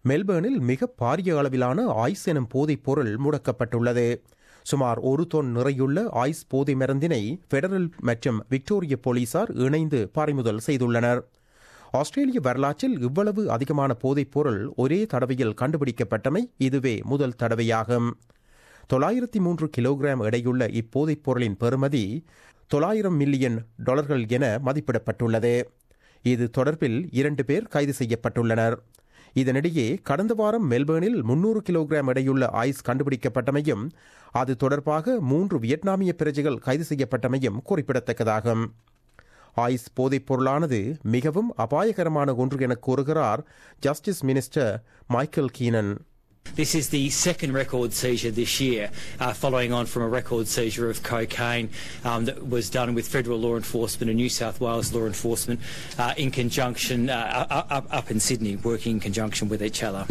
மெல்பேர்னில் மிக பாரிய அளவிலான ஐஸ் எனும் போதைப் பொருள் முடக்கப்பட்டுள்ளது சுமார் ஒரு தொன் நிறையுள்ள ஐஸ் போதை மருந்தினை பெடரல் மற்றும் விக்டோரிய போலீசார் இணைந்து பறிமுதல் செய்துள்ளனர் ஆஸ்திரேலிய வரலாற்றில் இவ்வளவு அதிகமான போதைப் பொருள் ஒரே தடவையில் கண்டுபிடிக்கப்பட்டமை இதுவே முதல் தடவையாகும் தொள்ளாயிரத்தி மூன்று கிலோகிராம் எடையுள்ள இப்போதைப் பொருளின் பெறுமதி தொள்ளாயிரம் மில்லியன் டாலர்கள் என மதிப்பிடப்பட்டுள்ளது இது தொடர்பில் இரண்டு பேர் கைது செய்யப்பட்டுள்ளனர் இதனிடையே கடந்த வாரம் மெல்பேர்னில் முன்னூறு கிலோகிராம் எடையுள்ள ஐஸ் கண்டுபிடிக்கப்பட்டமையும் அது தொடர்பாக மூன்று வியட்நாமிய பிரஜைகள் கைது செய்யப்பட்டமையும் குறிப்பிடத்தக்கதாகும் ஐஸ் போதைப் பொருளானது மிகவும் அபாயகரமான ஒன்று என கூறுகிறார் justice minister Michael Keenan This is the second record seizure this year, uh, following on from a record seizure of cocaine um, that was done with federal law enforcement and New South Wales law enforcement uh, in conjunction uh, up, up in Sydney, working in conjunction with each other.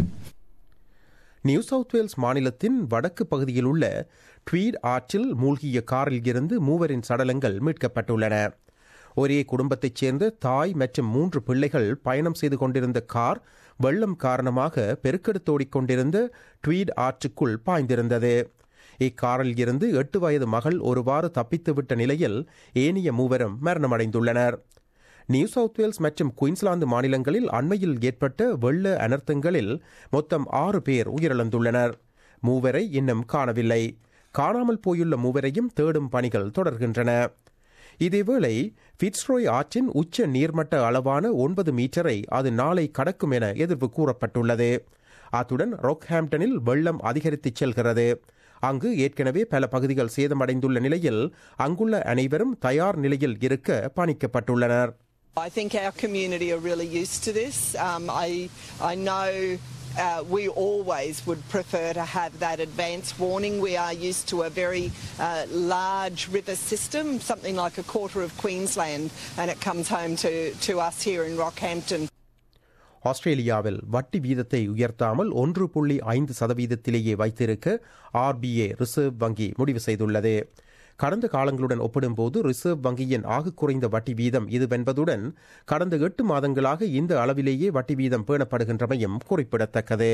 New South Wales மாநிலத்தின் வடக்கு பகுதியில் உள்ள tweet ஆற்றில் மூழ்கிய காரில் இருந்து மூவரின் சடலங்கள் மீட்கப்பட்டுள்ளன ஒரே குடும்பத்தைச் சேர்ந்த தாய் மற்றும் மூன்று பிள்ளைகள் பயணம் செய்து கொண்டிருந்த கார் வெள்ளம் காரணமாக பெருக்கெடுத்தோடிக் கொண்டிருந்த ட்வீட் ஆற்றுக்குள் பாய்ந்திருந்தது இக்காரில் இருந்து எட்டு வயது மகள் ஒருவாறு தப்பித்துவிட்ட நிலையில் ஏனைய மூவரும் மரணமடைந்துள்ளனர் நியூ சவுத் வேல்ஸ் மற்றும் குயின்ஸ்லாந்து மாநிலங்களில் அண்மையில் ஏற்பட்ட வெள்ள அனர்த்தங்களில் மொத்தம் ஆறு பேர் உயிரிழந்துள்ளனர் மூவரை இன்னும் காணவில்லை காணாமல் போயுள்ள மூவரையும் தேடும் பணிகள் தொடர்கின்றன இதேவேளை பிட்ஸ்ரோய் ஆற்றின் உச்ச நீர்மட்ட அளவான ஒன்பது மீட்டரை அது நாளை கடக்கும் என எதிர்வு கூறப்பட்டுள்ளது அத்துடன் ரொக்ஹாம்டனில் வெள்ளம் அதிகரித்து செல்கிறது அங்கு ஏற்கனவே பல பகுதிகள் சேதமடைந்துள்ள நிலையில் அங்குள்ள அனைவரும் தயார் நிலையில் இருக்க பணிக்கப்பட்டுள்ளனர் I think our community are really used to this. Um, I, I know uh, we always would prefer to have that advance warning. We are used to a very uh, large river system, something like a quarter of Queensland, and it comes home to, to us here in Rockhampton. ஆஸ்திரேலியாவில் வட்டி வீதத்தை உயர்த்தாமல் ஒன்று புள்ளி ஐந்து சதவீதத்திலேயே வைத்திருக்க RBI reserve வங்கி முடிவு செய்துள்ளது கடந்த காலங்களுடன் ஒப்பிடும்போது ரிசர்வ் வங்கியின் ஆக குறைந்த வட்டி வீதம் இதுவென்பதுடன் கடந்த எட்டு மாதங்களாக இந்த அளவிலேயே வட்டி வீதம் பேணப்படுகின்றமையும் குறிப்பிடத்தக்கது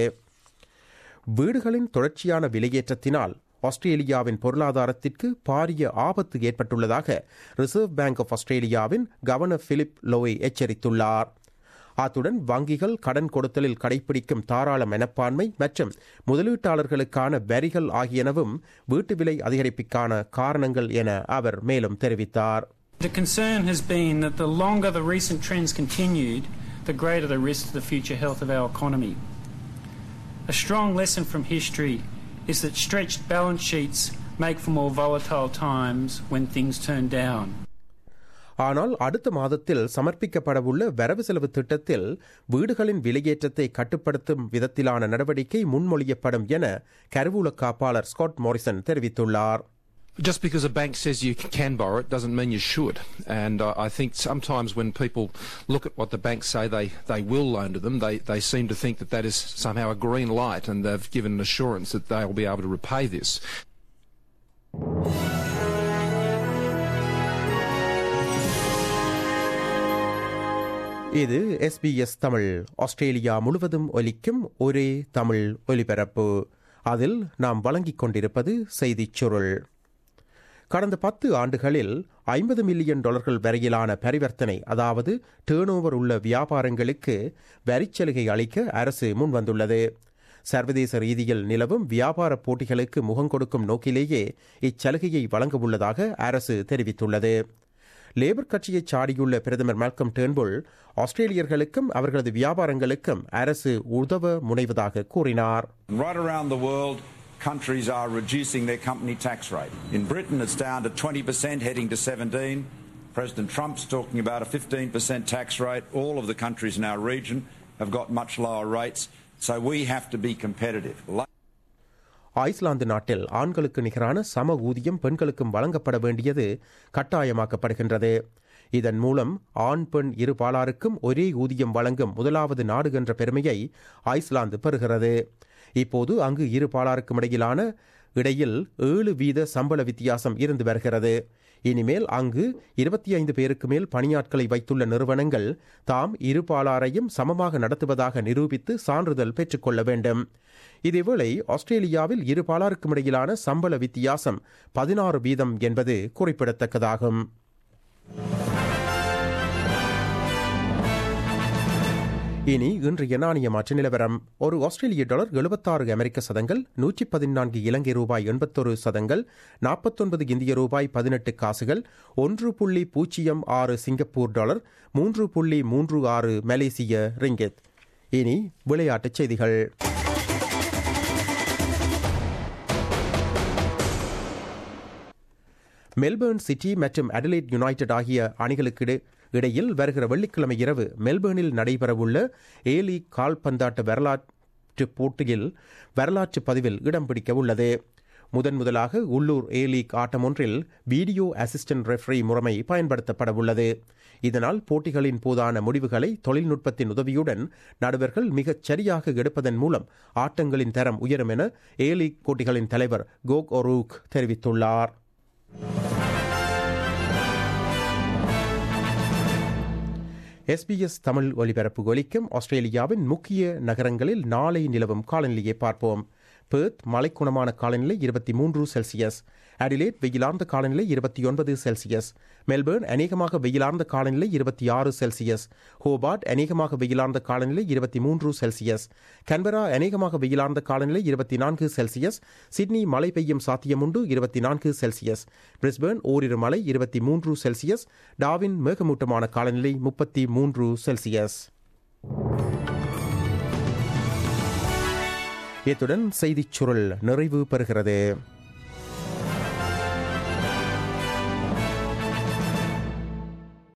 வீடுகளின் தொடர்ச்சியான விலையேற்றத்தினால் ஆஸ்திரேலியாவின் பொருளாதாரத்திற்கு பாரிய ஆபத்து ஏற்பட்டுள்ளதாக ரிசர்வ் பேங்க் ஆஃப் ஆஸ்திரேலியாவின் கவர்னர் பிலிப் லோவை எச்சரித்துள்ளார் அத்துடன் வங்கிகள் கடன் கொடுத்தலில் கடைபிடிக்கும் தாராள மனப்பான்மை மற்றும் முதலீட்டாளர்களுக்கான வரிகள் ஆகியனவும் வீட்டு விலை அதிகரிப்புக்கான காரணங்கள் என அவர் மேலும் தெரிவித்தார் The concern has been that the longer the recent trends continued, the greater the risk to the future health of our economy. A strong lesson from history is that stretched balance sheets make for more volatile times when things turn down. ஆனால் அடுத்த மாதத்தில் சமர்ப்பிக்கப்படவுள்ள வரவு செலவு திட்டத்தில் வீடுகளின் விலையேற்றத்தை கட்டுப்படுத்தும் விதத்திலான நடவடிக்கை முன்மொழியப்படும் என கருவூல காப்பாளர் ஸ்காட் மாரிசன் தெரிவித்துள்ளார் Just because a bank says you can borrow it doesn't mean you should. And uh, I think sometimes when people look at what the banks say they, they will loan to them, they, they seem to think that that is somehow a green light and they've given an assurance that they will be able to repay this. இது SBS Tamil Australia முழுவதும் ஒலிக்கும் ஒரே தமிழ் ஒலிபரப்பு அதில் நாம் வழங்கிக் கொண்டிருப்பது செய்திச் சுருள் கடந்த பத்து ஆண்டுகளில் ஐம்பது மில்லியன் டாலர்கள் வரையிலான பரிவர்த்தனை அதாவது டேர்ன் உள்ள வியாபாரங்களுக்கு வரிச்சலுகை அளிக்க அரசு முன்வந்துள்ளது சர்வதேச ரீதியில் நிலவும் வியாபார போட்டிகளுக்கு முகம் கொடுக்கும் நோக்கிலேயே இச்சலுகையை வழங்க உள்ளதாக அரசு தெரிவித்துள்ளது லேபர் கட்சியை சாடியுள்ள பிரதமர் மால்கம் டேர்ன்புல் ஆஸ்திரேலியர்களுக்கும் அவர்களது வியாபாரங்களுக்கும் அரசு உதவ முனைவதாக கூறினார் Right around the world, countries are reducing their company tax rate. In Britain, it's down to 20%, heading to 17. President Trump's talking about a 15% tax rate. All of the countries in our region have got much lower rates, so we have to be competitive. Iceland நாட்டில் ஆண்களுக்கு நிகரான சம ஊதியம் பெண்களுக்கும் வழங்கப்பட வேண்டியது கட்டாயமாக்கப்படுகின்றது இதன் மூலம் ஆண் பெண் இரு பாலாருக்கும் ஒரே ஊதியம் வழங்கும் முதலாவது நாடு என்ற பெருமையை ஐஸ்லாந்து பெறுகிறது இப்போது அங்கு இரு பாலாருக்கும் இடையிலான இடையில் ஏழு வீத சம்பள வித்தியாசம் இருந்து வருகிறது இனிமேல் அங்கு இருபத்தி ஐந்து பேருக்கு மேல் பணியாட்களை வைத்துள்ள நிறுவனங்கள் தாம் இருபாலாரையும் சமமாக நடத்துவதாக நிரூபித்து சான்றிதழ் பெற்றுக்கொள்ள வேண்டும் இதேவேளை ஆஸ்திரேலியாவில் இரு பாலாருக்கும் இடையிலான சம்பள வித்தியாசம் பதினாறு வீதம் என்பது குறிப்பிடத்தக்கதாகும் இனி இன்றைய நாணய மாற்று நிலவரம் ஒரு ஆஸ்திரேலிய டாலர் எழுபத்தாறு அமெரிக்க சதங்கள் நூற்றி பதினான்கு இலங்கை ரூபாய் எண்பத்தொரு சதங்கள் நாற்பத்தொன்பது இந்திய ரூபாய் பதினெட்டு காசுகள் ஒன்று புள்ளி பூஜ்ஜியம் ஆறு சிங்கப்பூர் டாலர் மூன்று புள்ளி மூன்று ஆறு மலேசிய ரிங்கெத் இனி விளையாட்டுச் செய்திகள் மெல்பர்ன் சிட்டி மற்றும் அடலைட் யுனைடெட் ஆகிய அணிகளுக்கு இடையில் வருகிற வெள்ளிக்கிழமை இரவு மெல்பர்னில் நடைபெறவுள்ள ஏ லீக் கால்பந்தாட்ட வரலாற்று போட்டியில் வரலாற்று பதிவில் இடம் பிடிக்க உள்ளது முதன் முதலாக உள்ளூர் ஏ லீக் ஆட்டம் ஒன்றில் வீடியோ அசிஸ்டன்ட் ரெஃபரி முறைமை பயன்படுத்தப்பட உள்ளது இதனால் போட்டிகளின் போதான முடிவுகளை தொழில்நுட்பத்தின் உதவியுடன் நடுவர்கள் மிகச் சரியாக எடுப்பதன் மூலம் ஆட்டங்களின் தரம் உயரும் என ஏ லீக் போட்டிகளின் தலைவர் கோக் ஒரூக் தெரிவித்துள்ளார் எஸ்பிஎஸ் தமிழ் ஒலிபரப்பு ஒலிக்கும் ஆஸ்திரேலியாவின் முக்கிய நகரங்களில் நாளை நிலவும் காலநிலையை பார்ப்போம் பேர்த் மலைக்குணமான காலநிலை இருபத்தி மூன்று செல்சியஸ் அடிலேட் வெயிலார்ந்த காலநிலை இருபத்தி ஒன்பது செல்சியஸ் மெல்பர்ன் அநேகமாக வெயிலார்ந்த காலநிலை இருபத்தி ஆறு செல்சியஸ் ஹோபார்ட் அநேகமாக வெயிலார்ந்த காலநிலை இருபத்தி மூன்று செல்சியஸ் கன்பரா அநேகமாக வெயிலார்ந்த காலநிலை இருபத்தி நான்கு செல்சியஸ் சிட்னி மழை பெய்யும் சாத்தியமுண்டு இருபத்தி நான்கு செல்சியஸ் பிரிஸ்பர்ன் ஓரிரு மழை இருபத்தி மூன்று செல்சியஸ் டாவின் மேகமூட்டமான காலநிலை முப்பத்தி மூன்று செல்சியஸ் இத்துடன் செய்திச் சுருள் நிறைவு பெறுகிறது